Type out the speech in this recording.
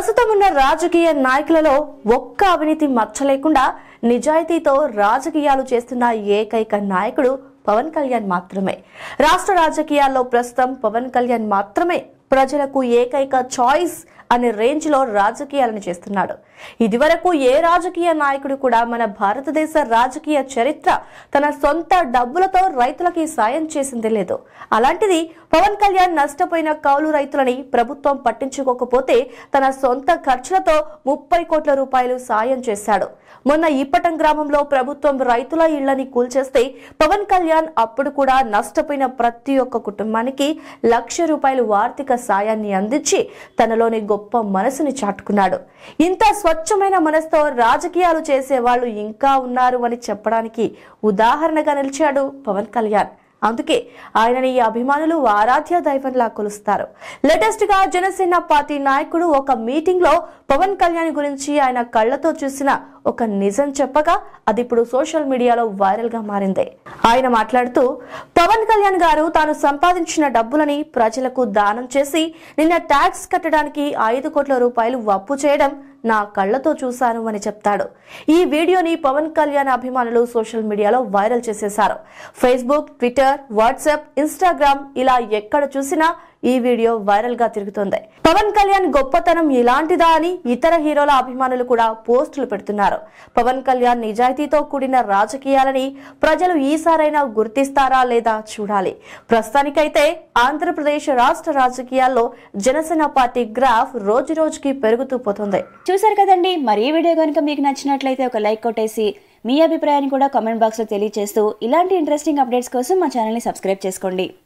ప్రస్తుతం ఉన్న రాజకీయ నాయకులలో ఒక్క అవినీతి మచ్చ లేకుండా నిజాయితీతో రాజకీయాలు చేస్తున్న ఏకైక నాయకుడు పవన్ కళ్యాణ్ మాత్రమే రాష్ట్ర రాజకీయాల్లో ప్రస్తుతం పవన్ కళ్యాణ్ మాత్రమే ప్రజలకు ఏకైక చాయిస్ అనే రేంజ్ లో రాజకీయాలను చేస్తున్నాడు ఇదివరకు ఏ రాజకీయ నాయకుడు కూడా మన భారతదేశ రాజకీయ చరిత్ర తన సొంత డబ్బులతో రైతులకి సాయం చేసింది లేదు అలాంటిది పవన్ కళ్యాణ్ నష్టపోయిన కౌలు రైతులని ప్రభుత్వం పట్టించుకోకపోతే తన సొంత ఖర్చులతో ముప్పై కోట్ల రూపాయలు సాయం చేశాడు మొన్న ఇప్పటం గ్రామంలో ప్రభుత్వం రైతుల ఇళ్లని కూల్చేస్తే పవన్ కళ్యాణ్ అప్పుడు కూడా నష్టపోయిన ప్రతి ఒక్క కుటుంబానికి లక్ష రూపాయలు ఆర్థిక సాయాన్ని అందించి తనలోని గొప్ప మనసుని చాటుకున్నాడు ఇంత స్వచ్ఛమైన మనసుతో రాజకీయాలు చేసే వాళ్ళు ఇంకా ఉన్నారు అని చెప్పడానికి ఉదాహరణగా నిలిచాడు పవన్ కళ్యాణ్ అందుకే ఆయనని ఈ అభిమానులు ఆరాధ్య దైవంలా కొలుస్తారు లేటెస్ట్ గా జనసేన పార్టీ నాయకుడు ఒక మీటింగ్ లో పవన్ కళ్యాణ్ గురించి ఆయన కళ్ళతో చూసిన ఒక నిజం చెప్పగా అది ఇప్పుడు సోషల్ మీడియాలో వైరల్ గా మారింది ఆయన మాట్లాడుతూ పవన్ కళ్యాణ్ గారు తాను సంపాదించిన డబ్బులని ప్రజలకు దానం చేసి నిన్న ట్యాక్స్ కట్టడానికి ఐదు కోట్ల రూపాయలు అప్పు చేయడం నా కళ్ళతో చూశాను అని చెప్తాడు ఈ వీడియోని పవన్ కళ్యాణ్ అభిమానులు సోషల్ మీడియాలో వైరల్ చేసేశారు ఫేస్బుక్ ట్విట్టర్ వాట్సాప్ ఇన్స్టాగ్రామ్ ఇలా ఎక్కడ చూసినా ఈ వీడియో వైరల్ గా తిరుగుతోంది పవన్ కళ్యాణ్ గొప్పతనం ఇలాంటిదా అని ఇతర హీరోల అభిమానులు కూడా పోస్టులు పెడుతున్నారు పవన్ కళ్యాణ్ నిజాయితీతో కూడిన రాజకీయాలని ప్రజలు ఈసారైనా గుర్తిస్తారా లేదా చూడాలి ప్రస్తుతానికైతే ఆంధ్రప్రదేశ్ రాష్ట్ర రాజకీయాల్లో జనసేన పార్టీ గ్రాఫ్ రోజు రోజుకి పెరుగుతూ పోతుంది చూసారు కదండి మరి ఈ వీడియో కనుక మీకు నచ్చినట్లయితే ఒక లైక్ కొట్టేసి మీ అభిప్రాయాన్ని కూడా కామెంట్ బాక్స్లో తెలియజేస్తూ ఇలాంటి ఇంట్రెస్టింగ్ అప్డేట్స్ కోసం మా ఛానల్ని సబ్స్క్రైబ్ చేసుకోండి